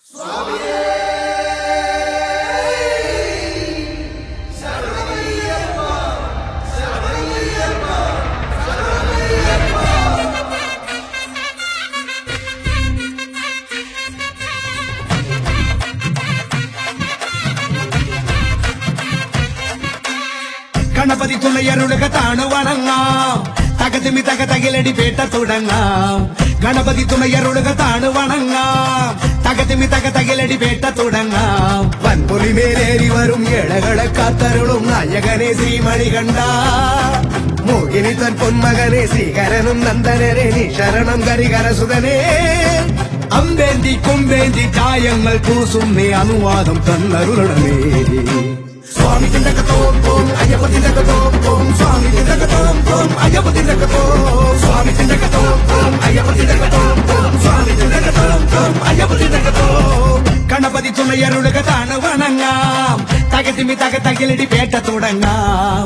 ഗണപതി തുണയരുളുക താണു വണങ്ങാം തകതിമി തക തകിലടി പേട്ട തുടങ്ങാം ഗണപതി തുണയരുളുക താണു വണങ്ങാം തകതിമി തക തകിലടി പേട്ട തുടങ്ങാം വൻപുലി മേലേറി വരും ഏഴകളെ കാത്തരുളും നായകനെ ശ്രീമണി കണ്ട മോഹിനി തൻ പൊന്മകനെ ശ്രീകരനും നന്ദനരെ നീ ശരണം കരികരസുതനെ അമ്പേന്തി കൊമ്പേന്തി ചായങ്ങൾ പൂസുന്നേ അനുവാദം തന്നരുളണമേ സ്വാമി തിണ്ടകത്തോം തോം അയ്യപ്പ തിണ്ടകത്തോം തോം സ്വാമി തിണ്ടകത്തോം തോം അയ്യപ്പ തിണ്ടകത്തോം സ്വാമി തിണ്ടകത്തോം തോം അയ്യപ്പ തിണ്ടകത്തോം തോം സ്വാമി തിണ്ടകത്തോം തോം അയ്യപ്പ തിണ്ടകത്തോം ഗണപതി തുണയരുളുക താണ് വണങ്ങാം തകതിമി തക തകിലടി പേട്ട തുടങ്ങാം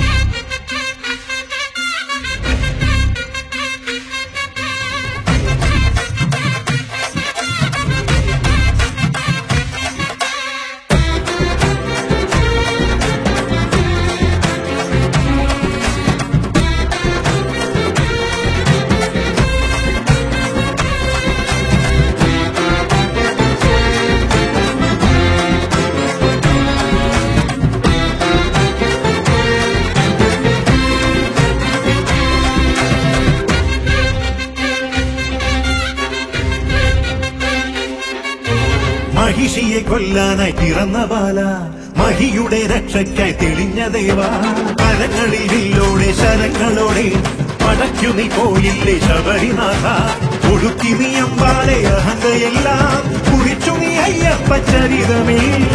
മഹിഷിയെ കൊല്ലാനായി പിറന്ന ബാല മഹിയുടെ രക്ഷയ്ക്കായി തെളിഞ്ഞ ദേവ കരങ്ങളിൽ വില്ലോടെ ശരങ്ങളോടെ പടയ്ക്കു നീ പോയില്ലേ ശബരിനാഥ ഒടുക്കി നീ അമ്പാലെ അഹന്തയെല്ലാം കുറിച്ചു നീ അയ്യപ്പ ചരിതമില്ല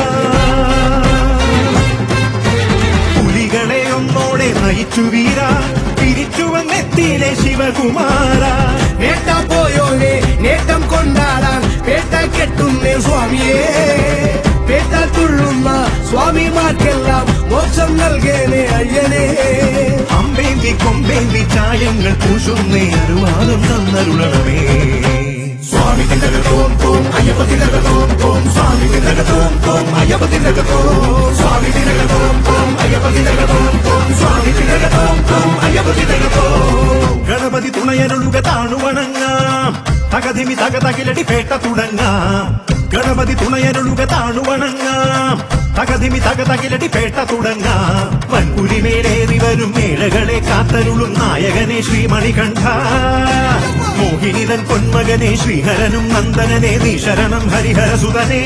പുലികളെ ഒന്നോടെ നയിച്ചു വീര തിരിച്ചു വന്നെത്തിയിലെ ശിവകുമാര നേട്ടം പോയോനെ നേട്ടം കൊണ്ടാടാൻ പേട്ട കെട്ടുന്നേ സ്വാമിയേ പേട്ട തുള്ളുന്ന സ്വാമിമാർക്കെല്ലാം മോക്ഷം നൽകേനെ അയ്യനേ അമ്പേന്തി കൊമ്പേന്തി ചായങ്ങൾ പൂശുന്നേ അനുവാദം തന്നരുളണമേ സ്വാമി തിണ്ടകത്തോം തോം അയ്യപ്പ തിണ്ടകത്തോം തോം സ്വാമി തിണ്ടകത്തോം തോം അയ്യപ്പ തിണ്ടകത്തോം സ്വാമി തിണ്ടകത്തോം തോം അയ്യപ്പ തിണ്ടകത്തോം തോം സ്വാമി തിണ്ടകത്തോം തോം അയ്യപ്പ തിണ്ടകത്തോം ഗണപതി തുണയരുളുക താണുവണങ്ങാം തകതിമി തക തകിലടി പേട്ട തുടങ്ങാം ഗണപതി തുണയരുളുക താണുവണങ്ങാം തകതിമി തക തകിലടി പേട്ട തുടങ്ങാം വൻപുലിമേലേറി വരും മേളകളെ കാത്തരുളും നായകനെ ശ്രീമണികണ്ഠ മോഹിനിതൻ പൊന്മകനെ ശ്രീഹരനും നന്ദനനെ നീ ശരണം ഹരിഹരസുതനേ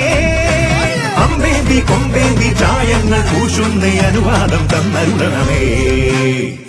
അമ്പേന്തി കൊമ്പേന്തി ചായങ്ങൾ പൂശുന്നേ അനുവാദം തന്നരുളണമേ